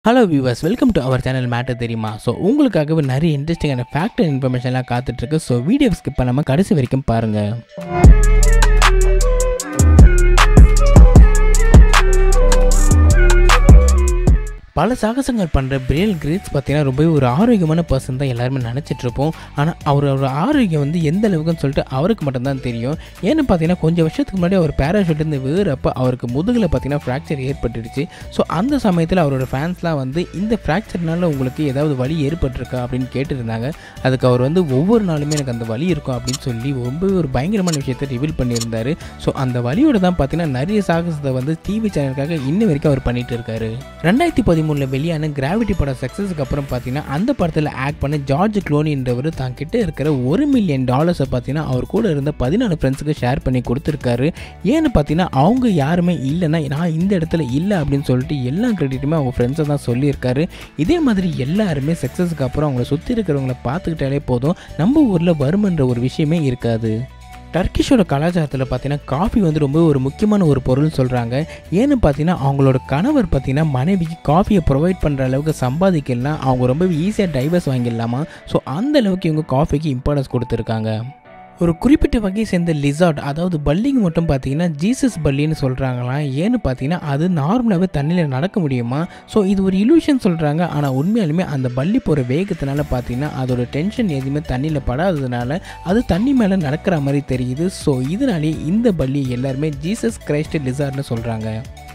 hello viewers welcome to our channel matter தெரியுமா so உங்களுக்காகவே நிறைய இன்ட்ரெஸ்டிங்கான ஃபேக்ட் அண்ட் இன்ஃபர்மேஷன்லாம் காத்துட்ருக்கு ஸோ வீடியோ ஸ்கிப் பண்ணாமல் கடைசி வரைக்கும் பாருங்கள் பல சாகசங்கள் பண்ணுற பிரியல் கிரேட்ஸ் பார்த்தீங்கன்னா ரொம்பவே ஒரு ஆரோக்கியமான பர்சன் தான் எல்லாருமே நினச்சிட்டு இருப்போம் ஆனால் அவரோட ஆரோக்கியம் வந்து எந்த அளவுக்குன்னு சொல்லிட்டு அவருக்கு மட்டும்தான் தெரியும் ஏன்னு பார்த்தீங்கன்னா கொஞ்சம் வருஷத்துக்கு முன்னாடி அவர் பேராஷூட்லேருந்து வேறப்போ அவருக்கு முதுகில் பார்த்தீங்கன்னா ஃப்ராக்சர் ஏற்பட்டுடுச்சு ஸோ அந்த சமயத்தில் அவரோட ஃபேன்ஸ்லாம் வந்து இந்த ஃப்ராக்சர்னால உங்களுக்கு ஏதாவது வலி ஏற்பட்டிருக்கா அப்படின்னு கேட்டுருந்தாங்க அதுக்கு அவர் வந்து ஒவ்வொரு நாளுமே எனக்கு அந்த வலி இருக்கும் அப்படின்னு சொல்லி ரொம்பவே ஒரு பயங்கரமான விஷயத்தை ரிவீல் பண்ணியிருந்தாரு ஸோ அந்த வலியோட தான் பார்த்தீங்கன்னா நிறைய சாகசத்தை வந்து டிவி சேனலுக்காக இன்ன வரைக்கும் அவர் பண்ணிட்டு இருக்காரு ரெண்டாயிரத்தி பதிமூணில் வெளியான கிராவிட்டி படம் சக்ஸஸுக்கு அப்புறம் பார்த்தீங்கன்னா அந்த படத்தில் ஆக்ட் பண்ண ஜார்ஜ் க்ளோனின்றவர் தான் கிட்ட இருக்கிற ஒரு மில்லியன் டாலர்ஸை பார்த்தீங்கன்னா அவர் கூட இருந்த பதினாலு ஃப்ரெண்ட்ஸுக்கு ஷேர் பண்ணி கொடுத்துருக்காரு ஏன்னு பார்த்தீங்கன்னா அவங்க யாருமே இல்லைன்னா நான் இந்த இடத்துல இல்லை அப்படின்னு சொல்லிட்டு எல்லா கிரெடிட்டுமே அவங்க ஃப்ரெண்ட்ஸை தான் சொல்லியிருக்காரு இதே மாதிரி எல்லாருமே சக்ஸஸுக்கு அப்புறம் அவங்கள சுற்றி இருக்கிறவங்கள பார்த்துக்கிட்டாலே போதும் நம்ம ஊரில் வருமன்ற ஒரு விஷயமே இருக்காது டர்க்கிஷோட கலாச்சாரத்தில் பார்த்தீங்கன்னா காஃபி வந்து ரொம்ப ஒரு முக்கியமான ஒரு பொருள்னு சொல்கிறாங்க ஏன்னு பார்த்தீங்கன்னா அவங்களோட கணவர் பார்த்தீங்கன்னா மனைவிக்கு காஃபியை ப்ரொவைட் பண்ணுற அளவுக்கு சம்பாதிக்கலாம் அவங்க ரொம்ப ஈஸியாக டைவர்ஸ் வாங்கிடலாமா ஸோ அந்த அளவுக்கு இவங்க காஃபிக்கு இம்பார்ட்டன்ஸ் கொடுத்துருக்காங்க ஒரு குறிப்பிட்ட வகையை சேர்ந்த லிசார்ட் அதாவது பல்லிங்க மட்டும் பார்த்தீங்கன்னா ஜீசஸ் பல்லின்னு சொல்கிறாங்களாம் ஏன்னு பார்த்தீங்கன்னா அது நார்மலாகவே தண்ணியில் நடக்க முடியுமா ஸோ இது ஒரு இலூஷன் சொல்கிறாங்க ஆனால் உண்மையாலுமே அந்த பல்லி போகிற வேகத்தினால பார்த்தீங்கன்னா அதோட டென்ஷன் எதுவுமே தண்ணியில் படாததுனால அது தண்ணி மேலே நடக்கிற மாதிரி தெரியுது ஸோ இதனாலே இந்த பல்லி எல்லாருமே ஜீசஸ் கிரைஸ்ட் லிசார்ட்னு சொல்கிறாங்க